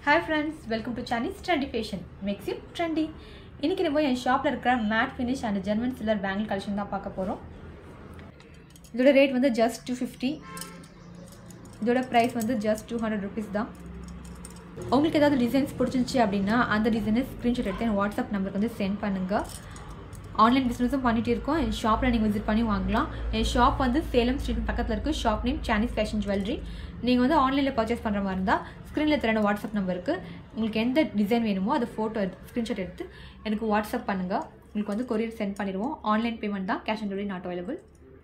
hi friends welcome to Shani's trendy fashion makes you trendy இன்றைக்கி நம்ம என் ஷாப்பில் இருக்கிற matte finish and German silver bangle collection தான் பார்க்க போகிறோம் இதோட ரேட் வந்து ஜஸ்ட் டூ ஃபிஃப்டி இதோட ப்ரைஸ் வந்து ஜஸ்ட் டூ ஹண்ட்ரட் ருபீஸ் தான் உங்களுக்கு ஏதாவது டிசைன்ஸ் பிடிச்சிருந்துச்சி அப்படின்னா அந்த டிசைனை ஸ்க்ரீன்ஷாட் எடுத்து என் வாட்ஸ்அப் நம்பருக்கு வந்து சென்ட் பண்ணுங்கள் ஆன்லைன் பிஸ்னஸும் பண்ணிகிட்டு இருக்கோம் என் ஷாப்பில் நீங்கள் விசிட் பண்ணி வாங்கலாம் என் ஷாப் வந்து சேலம் ஸ்ட்ரீட் பக்கத்தில் இருக்குது shop name Shani's fashion jewellery நீங்கள் வந்து ஆன்லைனில் பர்ச்சேஸ் பண்ணுற மாதிரி இருந்தால் ஸ்க்ரீனில் தர வாட்ஸ்அப் நம்பருக்கு உங்களுக்கு எந்த டிசைன் வேணுமோ அதை ஃபோட்டோ எடுத்து ஸ்க்ரீன்ஷாட் எடுத்து எனக்கு வாட்ஸ்அப் பண்ணுங்கள் உங்களுக்கு வந்து கொரியர் சென்ட் பண்ணிடுவோம் ஆன்லைன் பேமெண்ட் தான் cash on delivery not available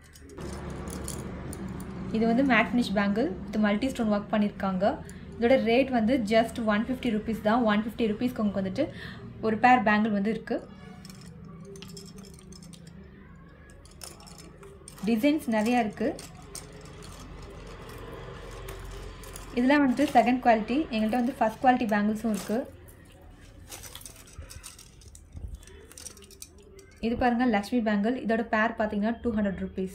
இது வந்து மேட் ஃபினிஷ் பேங்கிள் இது மல்டி ஸ்டோன் ஒர்க் பண்ணியிருக்காங்க இதோட ரேட் வந்து ஜஸ்ட் ஒன் ஃபிஃப்டி ருபீஸ் தான் ஒன் ஃபிஃப்டி ருபீஸ்க்கு உங்களுக்கு வந்துட்டு ஒரு பேர் பேங்கிள் வந்து இருக்குது டிசைன்ஸ் நிறையா இருக்குது இதெல்லாம் வந்துட்டு செகண்ட் குவாலிட்டி எங்கள்கிட்ட வந்து ஃபஸ்ட் குவாலிட்டி பேங்கிள்ஸும் இருக்குது இது பாருங்கள் லக்ஷ்மி பேங்கிள் இதோட பேர் பார்த்தீங்கன்னா டூ ஹண்ட்ரட் ருபீஸ்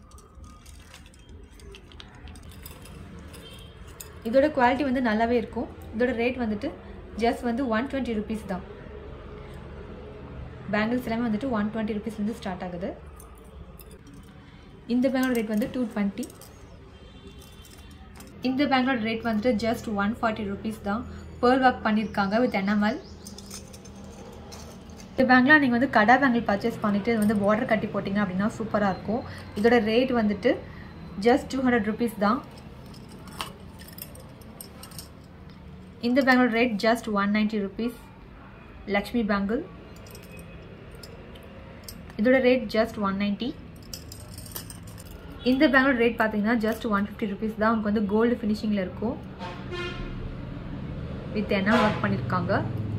இதோட குவாலிட்டி வந்து நல்லாவே இருக்கும் இதோட ரேட் வந்துட்டு ஜஸ்ட் வந்து ஒன் டுவெண்ட்டி ருபீஸ் தான் பேங்கிள்ஸ் எல்லாமே வந்துட்டு ஒன் டுவெண்ட்டி ருபீஸ்லேருந்து ஸ்டார்ட் ஆகுது இந்த பேங்கோட ரேட் வந்து டூ டுவெண்ட்டி இந்த பேங்கோட ரேட் வந்துட்டு ஜஸ்ட் ஒன் ஃபார்ட்டி ருபீஸ் தான் பேர்ல் ஒர்க் பண்ணியிருக்காங்க வித் என்எம்எல் இந்த பேங்கில் நீங்கள் வந்து கடா பேங்கிள் பர்ச்சேஸ் பண்ணிவிட்டு இது வந்து பார்டர் கட்டி போட்டிங்க அப்படின்னா சூப்பராக இருக்கும் இதோட ரேட் வந்துட்டு ஜஸ்ட் டூ ஹண்ட்ரட் ருபீஸ் தான் இந்த பேங்கிளோட rate just one ninety rupees Lakshmi bangle இதோட ரேட் ஜஸ்ட் ஒன் நைன்ட்டி இந்த பேங்கோட ரேட் பார்த்தீங்கன்னா ஜஸ்ட் ஒன் ஃபிஃப்டி ருபீஸ் தான் உங்களுக்கு வந்து கோல்டு ஃபினிஷிங்கில் இருக்கும் வித் என்ன ஒர்க் பண்ணியிருக்காங்க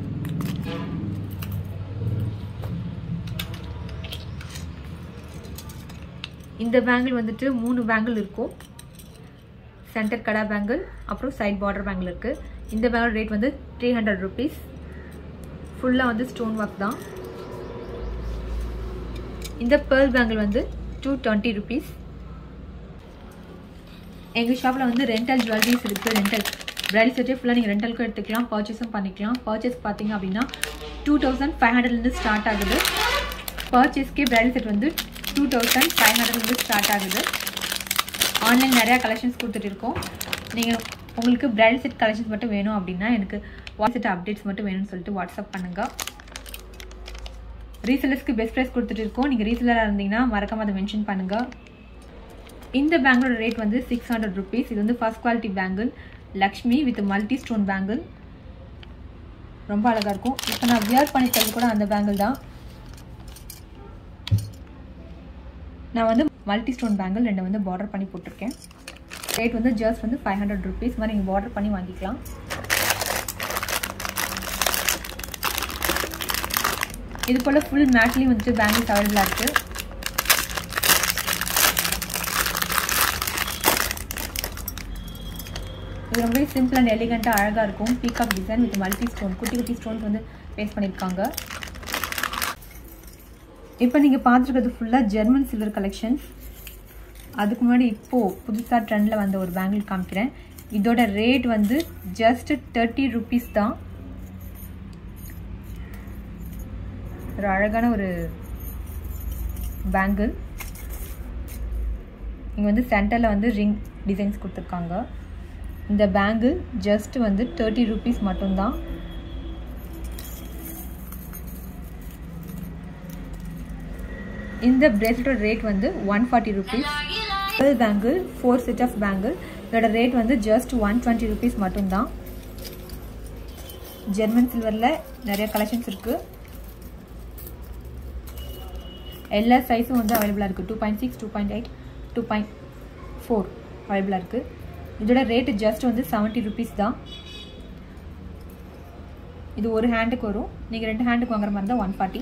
இந்த பேங்கிள் வந்துட்டு மூணு பேங்கிள் இருக்கும் சென்டர் கடா பேங்கிள் அப்புறம் சைட் பார்டர் பேங்கிள் இருக்குது இந்த பேங்கோட ரேட் வந்து த்ரீ ஹண்ட்ரட் ருபீஸ் ஃபுல்லாக வந்து ஸ்டோன் ஒர்க் தான் இந்த பேர்ல் பேங்கிள் வந்து டூ டுவெண்ட்டி ருபீஸ் எங்கள் ஷாப்பில் வந்து ரெண்டல் ஜுவல்லரிஸ் இருக்குது ரெண்டல் பிரைடல் செட்டே ஃபுல்லாக நீங்கள் ரெண்டலுக்கும் எடுத்துக்கலாம் பர்ச்சேஸும் பண்ணிக்கலாம் பர்ச்சேஸ் பார்த்தீங்க அப்படின்னா டூ தௌசண்ட் ஃபைவ் ஹண்ட்ரட்லேருந்து ஸ்டார்ட் ஆகுது பர்ச்சேஸ்க்கே பிரைடல் செட் வந்து டூ தௌசண்ட் ஃபைவ் ஹண்ட்ரட்லேருந்து ஸ்டார்ட் ஆகுது ஆன்லைன் நிறையா கலெக்ஷன்ஸ் கொடுத்துட்டு இருக்கோம் நீங்கள் உங்களுக்கு பிரைடல் செட் கலெக்ஷன்ஸ் மட்டும் வேணும் அப்படின்னா எனக்கு வாட்ஸ்அப் அப்டேட்ஸ் மட்டும் வேணும்னு சொல்லிட்டு வாட்ஸ்அப் பண்ணுங்கள் ரீசெலர்ஸ்க்கு பெஸ்ட் ப்ரைஸ் கொடுத்துட்டு இருக்கோம் நீங்கள் ரீசெலராக இருந்தீங்கன்னா மறக்காம அதை மென்ஷன் பண்ணுங்கள் இந்த பேங்கிளோட ரேட் வந்து சிக்ஸ் ஹண்ட்ரட் ருபீஸ் இது வந்து first quality bangle Lakshmi with multi stone bangle ரொம்ப அழகாக இருக்கும் இப்போ நான் வியர் பண்ணிக்கிறது கூட அந்த பேங்கிள் தான் நான் வந்து மல்டி ஸ்டோன் பேங்கிள் ரெண்டு வந்து பார்டர் பண்ணி போட்டிருக்கேன் ரேட் வந்து ஜஸ்ட் வந்து ஃபைவ் ஹண்ட்ரட் ருபீஸ் மாதிரி நீங்கள் பார்டர் பண்ணி வாங்கிக்கலாம் இது போல் ஃபுல் மேட்லேயும் வந்துட்டு பேங்கிள்ஸ் அவைலபிளாக இருக்குது இது ரொம்பவே சிம்பிள் அண்ட் எலிகண்ட்டாக அழகாக இருக்கும் peacock design with multi stone குட்டி குட்டி ஸ்டோன்ஸ் வந்து பேஸ்ட் பண்ணியிருக்காங்க இப்போ நீங்கள் பார்த்துருக்கிறது ஃபுல்லாக ஜெர்மன் சில்வர் கலெக்ஷன்ஸ் அதுக்கு முன்னாடி இப்போது புதுசாக ட்ரெண்டில் வந்த ஒரு பேங்கிள் காமிக்கிறேன் இதோட ரேட் வந்து ஜஸ்ட் தேர்ட்டி ருபீஸ் தான் ஒரு அழகான ஒரு பேங்கிள் இங்கே வந்து சென்டரில் வந்து ரிங் டிசைன்ஸ் கொடுத்துருக்காங்க இந்த பேங்கிள் ஜஸ்ட் வந்து தேர்ட்டி ருபீஸ் மட்டும்தான் இந்த பிரேஸ்லெட்டோட ரேட் வந்து one forty rupees bangle four set of bangle இதோட ரேட் வந்து ஜஸ்ட் ஒன் டுவெண்ட்டி ருபீஸ் மட்டும்தான் ஜெர்மன் சில்வரில் நிறைய கலெக்ஷன்ஸ் இருக்குது எல்லா சைஸும் வந்து அவைலபிளாக இருக்குது two point six two point eight two point four அவைலபிளாக இருக்குது இதோட ரேட்டு ஜஸ்ட் வந்து செவன்ட்டி ருபீஸ் தான் இது ஒரு ஹேண்டுக்கு வரும் நீங்கள் ரெண்டு ஹேண்டுக்கு வாங்குற மாதிரி தான் ஒன் ஃபார்ட்டி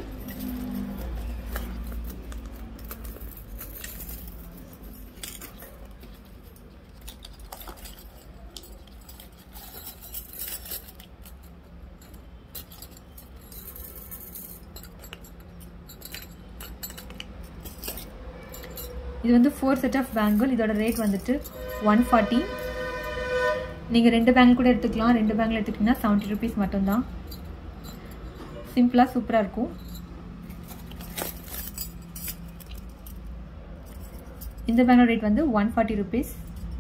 இது வந்து ஃபோர் செட் ஆஃப் பேங்கிள் இதோட ரேட் வந்துட்டு ஒன் ஃபார்ட்டி நீங்கள் ரெண்டு பேங்கிள் கூட எடுத்துக்கலாம் ரெண்டு பேங்கிள் எடுத்துக்கிட்டிங்கன்னா செவன்ட்டி ருபீஸ் மட்டும்தான் சிம்பிளாக சூப்பராக இருக்கும் இந்த பேங்கிள் ரேட் வந்து ஒன் ஃபார்ட்டி ருபீஸ்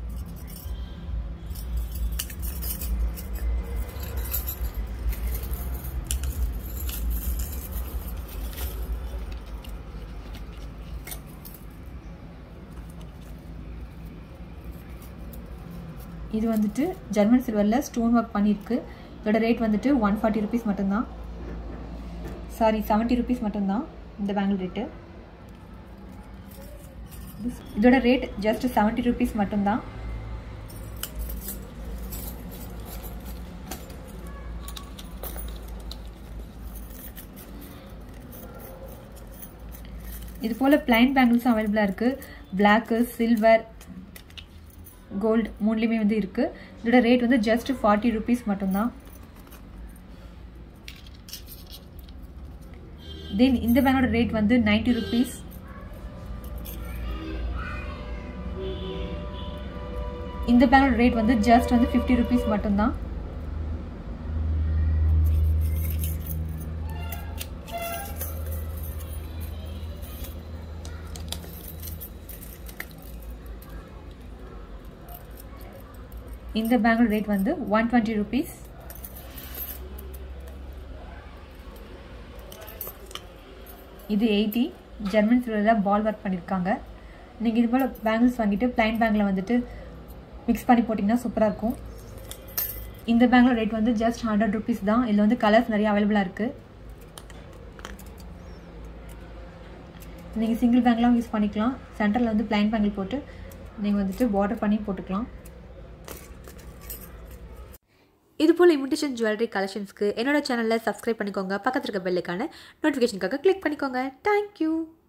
இது வந்துட்டு ஜெர்மன் சில்வரில் ஸ்டோன் ஒர்க் பண்ணியிருக்கு இதோட ரேட் வந்துட்டு ஒன் ஃபார்ட்டி ருபீஸ் மட்டும்தான் சாரி செவன்ட்டி ருபீஸ் மட்டும்தான் இந்த பேங்கிள் ரேட்டு இதோட ரேட் ஜஸ்ட் செவன்ட்டி ருபீஸ் மட்டும்தான் இது போல் பிளைன் பேங்கிள்ஸும் அவைலபிளாக இருக்குது பிளாக்கு சில்வர் கோல்டு மூணுலேயுமே வந்து இருக்குது இதோட ரேட் வந்து ஜஸ்ட் ஃபார்ட்டி ருபீஸ் மட்டும்தான் தென் இந்த பேங்கோட ரேட் வந்து நைன்டி ருபீஸ் இந்த பேங்கோட ரேட் வந்து ஜஸ்ட் வந்து ஃபிஃப்டி ருபீஸ் மட்டும்தான் இந்த பேங்கிள் ரேட் வந்து ஒன் டுவெண்ட்டி ருபீஸ் இது எயிட்டி ஜெர்மன் சில்வரில் பால் ஒர்க் பண்ணியிருக்காங்க நீங்கள் இது போல் பேங்கிள்ஸ் வாங்கிட்டு பிளைன் பேங்கில் வந்துட்டு மிக்ஸ் பண்ணி போட்டிங்கன்னா சூப்பராக இருக்கும் இந்த பேங்கில் ரேட் வந்து ஜஸ்ட் ஹண்ட்ரட் ருபீஸ் தான் இதில் வந்து கலர்ஸ் நிறைய அவைலபிளாக இருக்குது நீங்கள் சிங்கிள் பேங்க்லாம் யூஸ் பண்ணிக்கலாம் சென்டரில் வந்து பிளைன் பேங்கிள் போட்டு நீங்கள் வந்துட்டு பார்டர் பண்ணி போட்டுக்கலாம் இது போல் இமிட்டேஷன் ஜுவல்லரி கலெக்ஷன்ஸ்க்கு என்னோட சேனலில் சப்ஸ்கிரைப் பண்ணிக்கோங்க பக்கத்தில் இருக்க பெல்லுக்கான நோட்டிஃபிகேஷனுக்காக கிளிக் பண்ணிக்கோங்க தேங்க்யூ